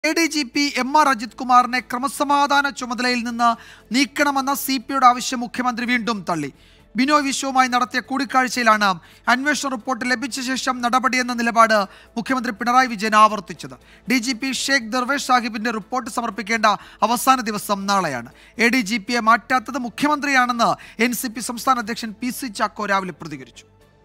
A D G P M R Ajith കുമാറിനെ ക്രമസമാധാന ചുമതലയിൽ നിന്ന് നീക്കണമെന്ന സി പിയുടെ ആവശ്യം മുഖ്യമന്ത്രി വീണ്ടും തള്ളി ബിനോയ് വിശ്വവുമായി നടത്തിയ കൂടിക്കാഴ്ചയിലാണ് അന്വേഷണ റിപ്പോർട്ട് ലഭിച്ച ശേഷം നടപടിയെന്ന നിലപാട് മുഖ്യമന്ത്രി പിണറായി വിജയൻ ആവർത്തിച്ചത് D G P Shaikh Darvesh സാഹിബിന്റെ റിപ്പോർട്ട് സമർപ്പിക്കേണ്ട അവസാന ദിവസം നാളെയാണ് എ ഡി ജി പിയെ മാറ്റാത്തത് മുഖ്യമന്ത്രിയാണെന്ന് എൻ സി പി സംസ്ഥാന അധ്യക്ഷൻ പി സി ചാക്കോ രാവിലെ പ്രതികരിച്ചു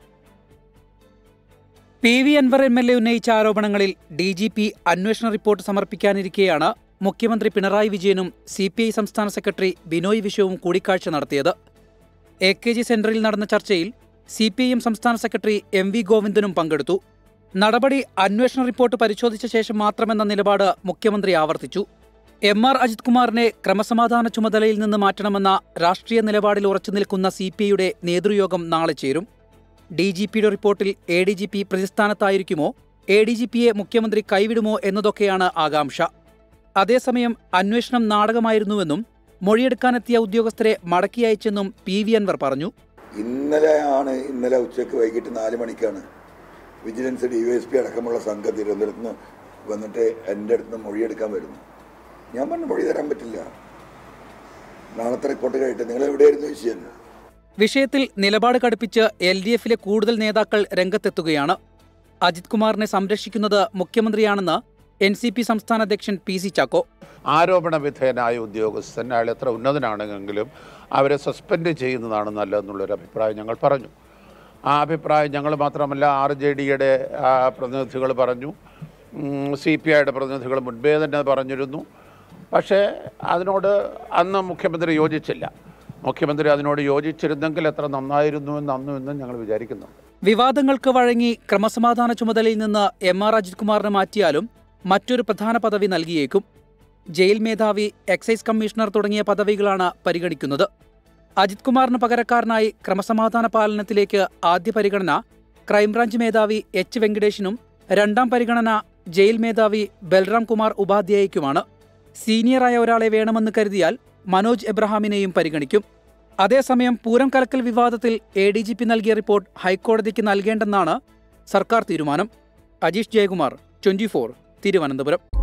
P V Anvar M L A ഉന്നയിച്ച ആരോപണങ്ങളിൽ ഡി ജി പി അന്വേഷണ റിപ്പോർട്ട് സമർപ്പിക്കാനിരിക്കെയാണ് മുഖ്യമന്ത്രി പിണറായി വിജയനും സി പി ഐ സംസ്ഥാന സെക്രട്ടറി ബിനോയ് വിശ്വവും കൂടിക്കാഴ്ച നടത്തിയത് എ കെ ജി സെന്ററിൽ നടന്ന ചർച്ചയിൽ സി പി ഐ എം സംസ്ഥാന സെക്രട്ടറി എം വി ഗോവിന്ദനും പങ്കെടുത്തു നടപടി അന്വേഷണ റിപ്പോർട്ട് പരിശോധിച്ച ശേഷം മാത്രമെന്ന നിലപാട് മുഖ്യമന്ത്രി ആവർത്തിച്ചു എം ആർ അജിത് കുമാറിനെ ക്രമസമാധാന ചുമതലയിൽ നിന്ന് മാറ്റണമെന്ന രാഷ്ട്രീയ നിലപാടിൽ ഉറച്ചു നിൽക്കുന്ന സി പി ഐയുടെ നേതൃയോഗം നാളെ ചേരും ഡി ജി പിയുടെ റിപ്പോർട്ടിൽ എ ഡി ജി പി പ്രതിസ്ഥാനത്തായിരിക്കുമോ എ ഡി ജി പിയെ മുഖ്യമന്ത്രി കൈവിടുമോ എന്നതൊക്കെയാണ് ആകാംക്ഷ അതേസമയം അന്വേഷണം നാടകമായിരുന്നുവെന്നും മൊഴിയെടുക്കാനെത്തിയ ഉദ്യോഗസ്ഥരെ മടക്കി അയച്ചെന്നും പി വി അൻവർ പറഞ്ഞു ഇന്നലെ ആണ് ഇന്നലെ ഉച്ചയ്ക്ക് വൈകിട്ട് നാല് മണിക്കാണ് vigilance D Y S P അടക്കമുള്ള സംഘം തിരുവനന്തപുരത്ത് നിന്ന് വന്നിട്ട് എൻ്റെ അടുത്ത് നിന്ന് മൊഴിയെടുക്കാൻ വരുന്നു ഞാൻ പറഞ്ഞു മൊഴി തരാൻ പറ്റില്ല നാളത്തെ റിപ്പോർട്ട് കഴിയിട്ട് നിങ്ങൾ എവിടെയായിരുന്നു ചോദിച്ചത് വിഷയത്തിൽ നിലപാട് കടുപ്പിച്ച് എൽ ഡി എഫിലെ കൂടുതൽ നേതാക്കൾ രംഗത്തെത്തുകയാണ് അജിത് കുമാറിനെ സംരക്ഷിക്കുന്നത് മുഖ്യമന്ത്രിയാണെന്ന് എൻ സി പി സംസ്ഥാന അധ്യക്ഷൻ പി സി ചാക്കോ ആരോപണ വിധേയനായ ഉദ്യോഗസ്ഥൻ അയാൾ എത്ര ഉന്നതനാണെങ്കിലും അവരെ സസ്പെൻഡ് ചെയ്യുന്നതാണ് നല്ലതെന്നുള്ളൊരു അഭിപ്രായം ഞങ്ങൾ പറഞ്ഞു ആ അഭിപ്രായം ഞങ്ങൾ മാത്രമല്ല ആർ ജെ ഡിയുടെ പ്രതിനിധികൾ പറഞ്ഞു സി പി ഐയുടെ പ്രതിനിധികൾ മുൻപേ തന്നെ പറഞ്ഞിരുന്നു പക്ഷേ അതിനോട് അന്ന് മുഖ്യമന്ത്രി യോജിച്ചില്ല മുഖ്യമന്ത്രി അതിനോട് യോജിച്ചിരുന്നെങ്കിൽ എത്ര നന്നായിരുന്നു എന്ന് അന്നും ഇന്നും ഞങ്ങൾ വിചാരിക്കുന്നു വിവാദങ്ങൾക്ക് വഴങ്ങി ക്രമസമാധാന ചുമതലയിൽ നിന്ന് എം ആർ അജിത് കുമാറിനെ മാറ്റിയാലും മറ്റൊരു പ്രധാന പദവി നൽകിയേക്കും ജയിൽ മേധാവി എക്സൈസ് കമ്മീഷണർ തുടങ്ങിയ പദവികളാണ് പരിഗണിക്കുന്നത് അജിത് കുമാറിന് പകരക്കാരനായി ക്രമസമാധാന പാലനത്തിലേക്ക് ആദ്യ പരിഗണന ക്രൈംബ്രാഞ്ച് മേധാവി എച്ച് വെങ്കടേഷിനും രണ്ടാം പരിഗണന ജയിൽ മേധാവി ബൽറാം കുമാർ ഉപാധ്യായയ്ക്കുമാണ് സീനിയറായ ഒരാളെ വേണമെന്ന് കരുതിയാൽ മനോജ് എബ്രഹാമിനെയും പരിഗണിക്കും അതേസമയം പൂരം കലക്കൽ വിവാദത്തിൽ എ ഡി ജി പി നൽകിയ റിപ്പോർട്ട് ഹൈക്കോടതിക്ക് നൽകേണ്ടെന്നാണ് സർക്കാർ തീരുമാനം അജീഷ് ജയകുമാർ ട്വന്റി തിരുവനന്തപുരം